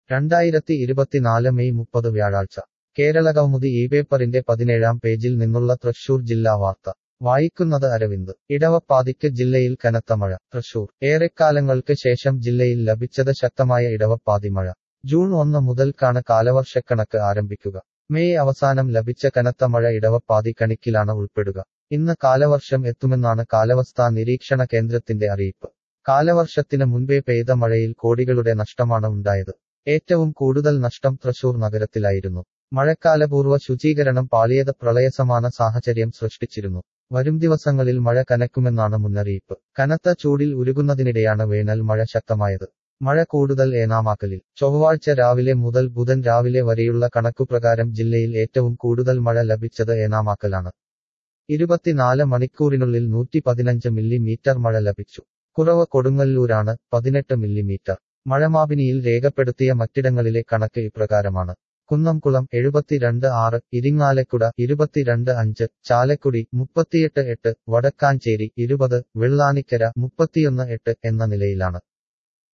രണ്ടായിരത്തി ഇരുപത്തിനാല് മെയ് മുപ്പത് വ്യാഴാഴ്ച കേരളകൗമുദി ഈ പേപ്പറിന്റെ പതിനേഴാം പേജിൽ നിന്നുള്ള തൃശൂർ ജില്ലാ വാർത്ത വായിക്കുന്നത് അരവിന്ദ് ഇടവപ്പാതിക്ക് ജില്ലയിൽ കനത്ത മഴ തൃശൂർ ഏറെക്കാലങ്ങൾക്ക് ശേഷം ജില്ലയിൽ ലഭിച്ചത് ശക്തമായ ഇടവപ്പാതി മഴ ജൂൺ ഒന്ന് മുതൽക്കാണ് കാലവർഷക്കണക്ക് ആരംഭിക്കുക മെയ് അവസാനം ലഭിച്ച കനത്ത മഴ ഇടവപ്പാതി കണിക്കിലാണ് ഉൾപ്പെടുക ഇന്ന് കാലവർഷം എത്തുമെന്നാണ് കാലാവസ്ഥാ നിരീക്ഷണ കേന്ദ്രത്തിന്റെ അറിയിപ്പ് കാലവർഷത്തിന് മുൻപേ പെയ്ത മഴയിൽ കോടികളുടെ നഷ്ടമാണ് ഉണ്ടായത് ഏറ്റവും കൂടുതൽ നഷ്ടം തൃശൂർ നഗരത്തിലായിരുന്നു മഴക്കാലപൂർവ്വ ശുചീകരണം പാളിയത് പ്രളയസമാന സാഹചര്യം സൃഷ്ടിച്ചിരുന്നു വരും ദിവസങ്ങളിൽ മഴ കനക്കുമെന്നാണ് മുന്നറിയിപ്പ് കനത്ത ചൂടിൽ ഉരുകുന്നതിനിടെയാണ് വേനൽ മഴ ശക്തമായത് മഴ കൂടുതൽ ഏനാമാക്കലിൽ ചൊവ്വാഴ്ച രാവിലെ മുതൽ ബുധൻ രാവിലെ വരെയുള്ള കണക്കുപ്രകാരം ജില്ലയിൽ ഏറ്റവും കൂടുതൽ മഴ ലഭിച്ചത് ഏനാമാക്കലാണ് ഇരുപത്തിനാല് മണിക്കൂറിനുള്ളിൽ നൂറ്റി പതിനഞ്ച് മില്ലിമീറ്റർ മഴ ലഭിച്ചു കുറവ് കൊടുങ്ങല്ലൂരാണ് പതിനെട്ട് മില്ലിമീറ്റർ മഴമാപിനിയിൽ രേഖപ്പെടുത്തിയ മറ്റിടങ്ങളിലെ കണക്ക് ഇപ്രകാരമാണ് കുന്നംകുളം എഴുപത്തിരണ്ട് ആറ് ഇരിങ്ങാലക്കുട ഇരുപത്തിരണ്ട് അഞ്ച് ചാലക്കുടി മുപ്പത്തിയെട്ട് എട്ട് വടക്കാഞ്ചേരി ഇരുപത് വെള്ളാനിക്കര മുപ്പത്തിയൊന്ന് എട്ട് എന്ന നിലയിലാണ്